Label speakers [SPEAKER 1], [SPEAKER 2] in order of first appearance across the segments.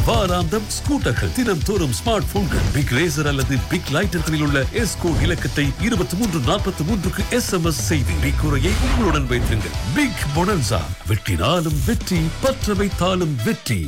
[SPEAKER 1] வாராந்தம் ஸ்கூட்டர்கள் தினம்தோறும் ஸ்மார்ட் போன்கள் Bic razor அல்லது பிக் லைட்டர்களில் உள்ள எஸ்கோ இலக்கத்தை இருபத்தி மூன்று நாற்பத்தி மூன்றுக்கு எஸ் எம் எஸ் செய்து பிக் உரையை உங்களுடன் வைத்திருங்கள் பிக் பொனன்சா வெட்டினாலும் வெற்றி பற்ற வைத்தாலும் வெற்றி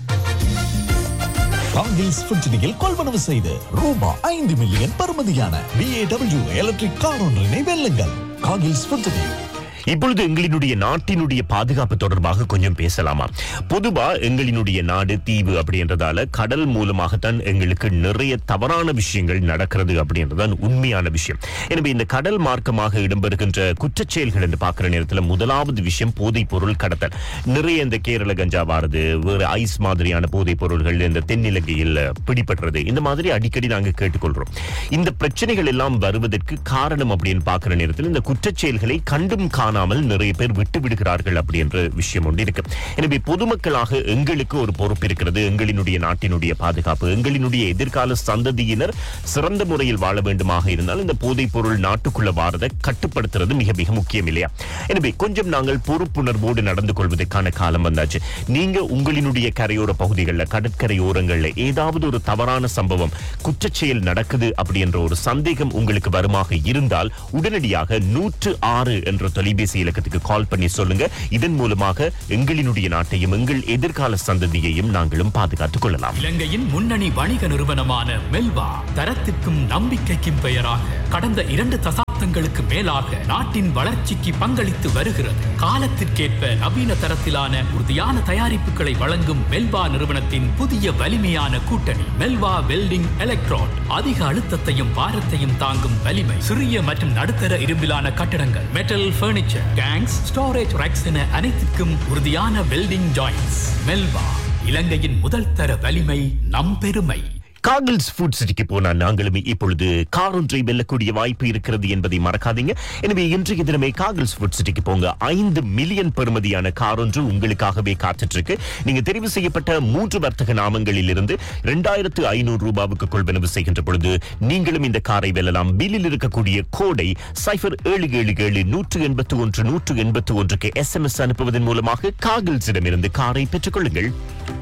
[SPEAKER 2] காங்கில்ஸ் ஃபுட்ஜினியில் கொள்வனவு செய்து ரூபா ஐந்து மில்லியன் பெறுமதியான பிஏடபிள்யூ எலக்ட்ரிக் கார் ஒன்றினை வெல்லுங்கள் காங்கில்ஸ் ஃபுட்ஜினி
[SPEAKER 3] இப்பொழுது எங்களினுடைய நாட்டினுடைய பாதுகாப்பு தொடர்பாக கொஞ்சம் பேசலாமா பொதுவா எங்களினுடைய நாடு தீவு அப்படின்றதால கடல் மூலமாகத்தான் எங்களுக்கு நிறைய தவறான விஷயங்கள் நடக்கிறது அப்படின்றதான் உண்மையான விஷயம் எனவே இந்த கடல் மார்க்கமாக இடம்பெறுகின்ற குற்றச்செயல்கள் என்று பார்க்கிற நேரத்தில் முதலாவது விஷயம் போதைப் பொருள் கடத்தல் நிறைய இந்த கேரள கஞ்சா வாரது வேறு ஐஸ் மாதிரியான போதைப் பொருள்கள் இந்த தென்னிலங்கையில் பிடிபடுறது இந்த மாதிரி அடிக்கடி நாங்கள் கேட்டுக்கொள்றோம் இந்த பிரச்சனைகள் எல்லாம் வருவதற்கு காரணம் அப்படின்னு பார்க்கிற நேரத்தில் இந்த குற்றச்செயல்களை கண்டும் காணாமல் நிறைய பேர் விட்டு விடுகிறார்கள் அப்படின்ற விஷயம் ஒன்று இருக்கு எனவே பொதுமக்களாக எங்களுக்கு ஒரு பொறுப்பு இருக்கிறது எங்களினுடைய நாட்டினுடைய பாதுகாப்பு எங்களினுடைய எதிர்கால சந்ததியினர் சிறந்த முறையில் வாழ வேண்டுமாக இருந்தால் இந்த போதைப் பொருள் நாட்டுக்குள்ள வாரதை கட்டுப்படுத்துறது மிக மிக முக்கியம் இல்லையா எனவே கொஞ்சம் நாங்கள் பொறுப்புணர்வோடு நடந்து கொள்வதற்கான காலம் வந்தாச்சு நீங்க உங்களினுடைய கரையோர பகுதிகளில் கடற்கரையோரங்களில் ஏதாவது ஒரு தவறான சம்பவம் குற்றச்செயல் நடக்குது அப்படின்ற ஒரு சந்தேகம் உங்களுக்கு வருமாக இருந்தால் உடனடியாக நூற்று ஆறு என்ற தொலைபேசி இலக்கத்துக்கு கால் பண்ணி சொல்லுங்க இதன் மூலமாக எங்களினுடைய நாட்டையும் எங்கள் எதிர்கால சந்ததியையும் நாங்களும் பாதுகாத்துக் கொள்ளலாம்
[SPEAKER 4] இலங்கையின் முன்னணி வணிக நிறுவனமான மெல்வா தரத்திற்கும் நம்பிக்கைக்கும் பெயராக கடந்த இரண்டு தசாப்தங்களுக்கு மேலாக நாட்டின் வளர்ச்சிக்கு பங்களித்து வருகிறது காலத்திற்கேற்ப நவீன தரத்திலான உறுதியான தயாரிப்புகளை வழங்கும் மெல்வா நிறுவனத்தின் புதிய வலிமையான கூட்டணி மெல்வா வெல்டிங் எலக்ட்ரான் அதிக அழுத்தத்தையும் பாரத்தையும் தாங்கும் வலிமை சிறிய மற்றும் நடுத்தர இரும்பிலான கட்டடங்கள் மெட்டல் பர்னிச்சர் கேங்ஸ் ஸ்டோரேஜ் ரேக்ஸ் என அனைத்திற்கும் உறுதியான வெல்டிங் ஜாயின்ஸ் மெல்வா இலங்கையின் முதல் தர வலிமை நம் பெருமை
[SPEAKER 3] காகில்ஸ் ஃபுட் சிட்டிக்கு போனா நாங்களுமே இப்பொழுது கார் ஒன்றை வெல்லக்கூடிய வாய்ப்பு இருக்கிறது என்பதை மறக்காதீங்க எனவே இன்றைய தினமே காகில்ஸ் ஃபுட் சிட்டிக்கு போங்க ஐந்து மில்லியன் பெறுமதியான கார் ஒன்று உங்களுக்காகவே காத்துட்டு இருக்கு நீங்க தெரிவு செய்யப்பட்ட மூன்று வர்த்தக நாமங்களில் இருந்து இரண்டாயிரத்து ஐநூறு ரூபாவுக்கு கொள்வனவு செய்கின்ற பொழுது நீங்களும் இந்த காரை வெல்லலாம் பில்லில் இருக்கக்கூடிய கோடை சைபர் ஏழு ஏழு ஏழு நூற்று எண்பத்து ஒன்று நூற்று எண்பத்து ஒன்றுக்கு எஸ்எம்எஸ் அனுப்புவதன் மூலமாக காகில்ஸிடமிருந்து காரை பெற்றுக் கொள்ளுங்கள்